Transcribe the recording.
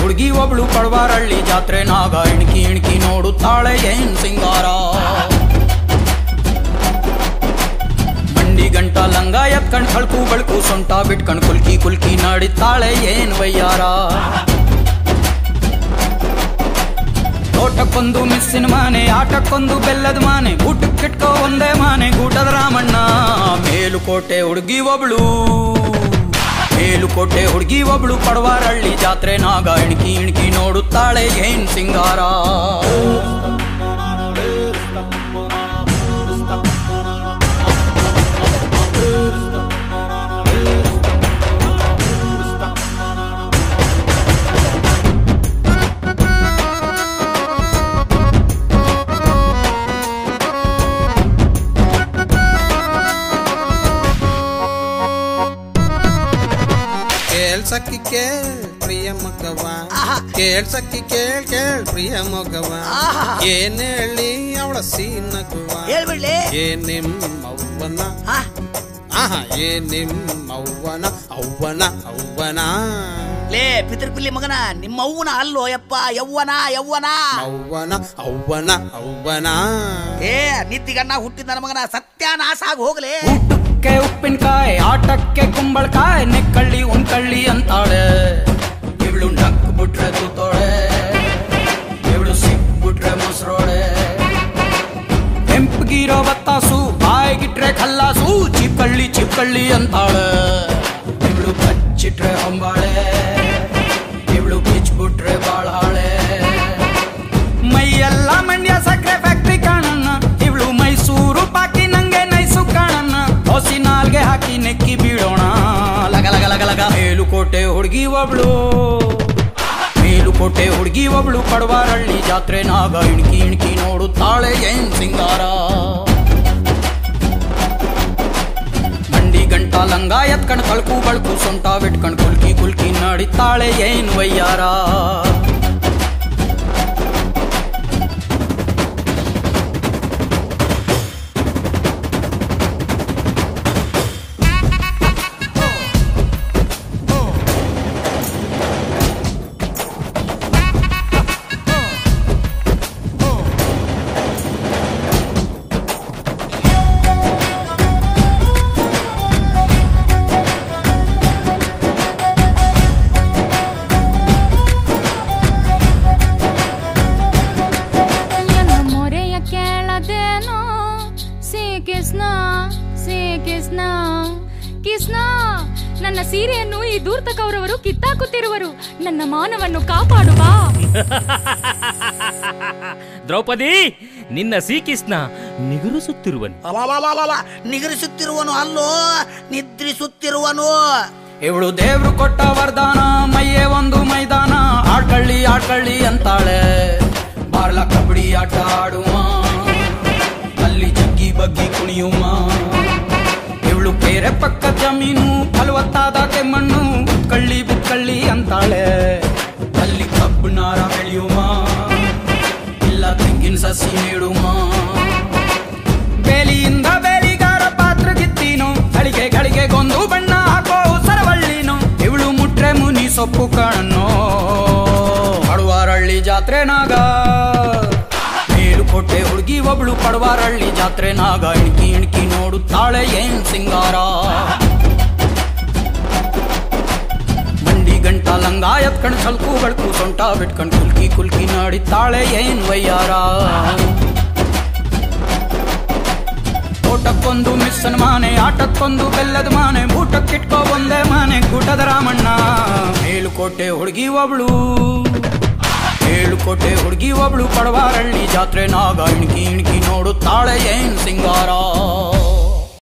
ಹುಡುಗಿ ಒಬ್ಳು ಪಡ್ವಾರಳ್ಳಿ ಜಾತ್ರೆ ನಾಗ ಇಣ್ಕಿ ಇಣ್ಕಿ ನೋಡುತ್ತಾಳೆ ಏನ್ ಸಿಂಗಾರ ಮಂಡಿ ಗಂಟ ಲಂಗ ಎತ್ಕಂಡ್ ಕಳ್ಕು ಬಳ್ಕು ಸೊಂಟ ಬಿಟ್ಕಂಡ್ ಕುಲ್ಕಿ ಕುಲ್ಕಿ ನಾಡಿತ್ತಾಳೆ ಏನ್ ವಯ್ಯಾರ ತೋಟಕ್ಕೊಂದು ಮಿಸ್ಸಿನ ಮಾನೆ ಆಟಕ್ಕೊಂದು ಬೆಲ್ಲದ ಮಾನೆ ಊಟಕ್ಕಿಟ್ಕೋ ಒಂದೇ ಮಾನೆ ಗೂಟದ ರಾಮಣ್ಣ ಮೇಲುಕೋಟೆ ಹುಡುಗಿ ಒಬ್ಳು ಮೇಲುಕೋಟೆ ಹುಡುಗಿ ಒಬ್ಳು ಪಡವಾರಳ್ಳಿ ಜಾತ್ರೆ ನಾಗ ಇಣ್ಕಿ ಇಣ್ಕಿ ನೋಡುತ್ತಾಳೆ ಏನ್ ಸಿಂಗಾರ ಕೇಳ್ಸಕ್ಕಿ ಕೇಳ್ ಪ್ರಿಯ ಮಗವ ಕೇಳ್ಸಕ್ಕಿ ಕೇಳ್ ಕೇಳ್ ಪ್ರಿಯ ಮಗವ ಏನ್ ಹೇಳಿ ಅವಳ ಸೀನಗುವ ಹೇಳ್ಬಿಡ್ಲಿ ಏ ನಿಮ್ಮವ್ವನ ಆ, ಆಹಾ ಏ ನಿಮ್ಮವ್ವನ ಅವ್ವನ ಅವ್ವನ ಲೇ ಪಿತೃಪಿಲ್ಲಿ ಮಗನ ನಿಮ್ಮ ಅವ್ವನ ಅಲ್ಲೋ ಯಪ್ಪ ಯವ್ವನ ಯವ್ವನ ಅವ್ವನ ಅವ್ವನ ಅವ್ವನ ಏ ನಿತ್ತಿಗಣ್ಣ ಹುಟ್ಟಿದ ನನ್ನ ಮಗನ ಸತ್ಯಾನಾಶ ಆಗಿ ಹೋಗ್ಲೇ ಊಟಕ್ಕೆ ಉಪ್ಪಿನಕಾಯಿ ಆಟಕ್ಕೆ ಕುಂಬಳಕಾಯಿ ನೆಕ್ಕಳ್ಳಿ ಉಣ್ಕಳ್ಳಿ ಅಂತಾಳೆ ಇವಳು ನಕ್ ಬಿಟ್ರೆ ತೂತೋಳೆ ಇವಳು ಸಿಕ್ಬಿಟ್ರೆ ಮೊಸರೋಳೆ ಕೆಂಪಗಿರೋ ಬತ್ತಾಸು ಬಾಯಿಗಿಟ್ರೆ ಕಲ್ಲಾಸು ಚಿಪ್ಪಳ್ಳಿ ಚಿಪ್ಪಳ್ಳಿ ಅಂತಾಳೆ ಇವಳು ಕಚ್ಚಿಟ್ರೆ ಹೊಂಬಾಳೆ ಇವಳು ಕಿಚ್ಬಿಟ್ರೆ ಬಾಳಾಳೆ ಮೈಯೆಲ್ಲ ಮಂಡ್ಯ ಸಕ್ಕರೆ ಫ್ಯಾಕ್ಟ್ರಿ ಕಾಣಣ್ಣ ಇವಳು ಮೈಸೂರು ಪಾಕಿ ನಂಗೆ ನೈಸು ಕಾಣಣ್ಣ ಹೊಸಿ ನಾಲ್ಗೆ ಹಾಕಿ ನೆಕ್ಕಿ ಬೀಳೋಣ ಲಗ ಲಗ ಲಗ ಲಗ ಮೇಲುಕೋಟೆ ಹುಡುಗಿ ಒಬ್ಳು ಮೇಲುಕೋಟೆ ಹುಡುಗಿ ಒಬ್ಳು ಪಡವಾರಳ್ಳಿ ಜಾತ್ರೆ ನಾಗ ಇಣ್ಕಿ ಇಣ್ಕಿ ನೋಡುತ್ತಾಳೆ ಏನ್ ಸಿಂಗಾರ ಮಂಡಿ ಗಂಟ ಲಂಗ ಎತ್ಕಂಡ್ ಕಳ್ಕು ಬಳ್ಕು ಸೊಂಟ ಬಿಟ್ಕಂಡ್ ಕುಲ್ಕಿ ಕುಲ್ಕಿ ನಾಡಿತ್ತಾಳೆ ಏನ್ ವಯ್ಯಾರ ಎನ್ನ ಮೊರೆಯ ಕೇಳದೇನೋ ಸಿ ಕೃಷ್ಣ ಸಿ ಕೃಷ್ಣ ಕೃಷ್ಣ ನನ್ನ ಸೀರೆಯನ್ನು ಈ ದೂರ್ತಕವರವರು ಕಿತ್ತಾಕುತ್ತಿರುವರು ನನ್ನ ಮಾನವನ್ನು ಕಾಪಾಡುವ ದ್ರೌಪದಿ ನಿನ್ನ ಶ್ರೀಕೃಷ್ಣ ನಿಗುರಿಸುತ್ತಿರುವನು ಅಲಲಲಲಲ, ನಿಗರಿಸುತ್ತಿರುವನು ಅಲ್ಲೋ ನಿದ್ರಿಸುತ್ತಿರುವನು ಇವಳು ದೇವ್ರು ಕೊಟ್ಟ ವರದಾನ ಮೈಯೇ ಒಂದು ಮೈದಾನ ಆಡ್ಕಳ್ಳಿ ಆಡ್ಕಳ್ಳಿ ಅಂತಾಳೆ ಬಾರ್ಲ ಕಬಡ್ಡಿ ಆಟ ಆಡುವ ಅಲ್ಲಿ ಜಗ್ಗಿ ಬಗ್ಗಿ ಕುಣಿಯುವ ಇವಳು ಕೆರೆ ಪಕ್ಕ ಜಮೀನು ಫಲವತ್ತಾದ ಕೆಮ್ಮಣ್ಣು ಕಳ್ಳಿ ಬಿಕ್ಕಳ್ಳಿ ಅಂತಾಳೆ ಅಲ್ಲಿ ಕಬ್ಬು ನಾರ ಬೆಳೆಯುವ ಇಲ್ಲ ತೆಂಗಿನ ಸಸಿ ನೀಡುವ ಬೇಲಿಯಿಂದ ಬೇಲಿಗಾರ ಪಾತ್ರ ಗಿತ್ತೀನು ಗಳಿಗೆ ಗಳಿಗೆ ಗೊಂದು ಬಣ್ಣ ಹಾಕೋ ಸರವಳ್ಳಿನು ಇವಳು ಮುಟ್ರೆ ಮುನಿ ಸೊಪ್ಪು ಕಾಣನ್ನು ಪಡವಾರಳ್ಳಿ ಜಾತ್ರೆ ನಾಗ ಮೇಲುಕೋಟೆ ಹುಡುಗಿ ಒಬ್ಳು ಪಡವಾರಳ್ಳಿ ಜಾತ್ರೆ ನಾಗ ಇಣ್ಕಿ ಇಣ್ಕಿ ನೋಡುತ್ತಾಳೆ ಏನ್ ಸಿಂಗಾರ ಮಂಡಿ ಗಂಟ ಲಂಗ ಎತ್ಕಂಡ್ ಸಲ್ಕು ಬಳ್ಕು ಸೊಂಟ ಬಿಟ್ಕಂಡ್ ಕುಲ್ಕಿ ಕುಲ್ಕಿ ನಾಡಿತ್ತಾಳೆ ಏನ್ ವಯ್ಯಾರ ತೋಟಕ್ಕೊಂದು ಮಿಸ್ಸನ್ ಮಾನೆ ಆಟಕ್ಕೊಂದು ಬೆಲ್ಲದ ಮಾನೆ ಊಟಕ್ಕಿಟ್ಕೋ ಒಂದೇ ಮಾನೆ ಗೂಟದ ರಾಮಣ್ಣ ಮೇಲುಕೋಟೆ ಹುಡುಗಿ ಒಬ್ಳು ಮೇಲುಕೋಟೆ ಹುಡುಗಿ ಒಬ್ಳು ಪಡವಾರಳ್ಳಿ ಜಾತ್ರೆ ನಾಗ ಇಣ್ಕಿ ಇಣ್ಕಿ ನೋಡುತ್ತಾಳೆ ಏನ್ ಸಿಂಗಾರ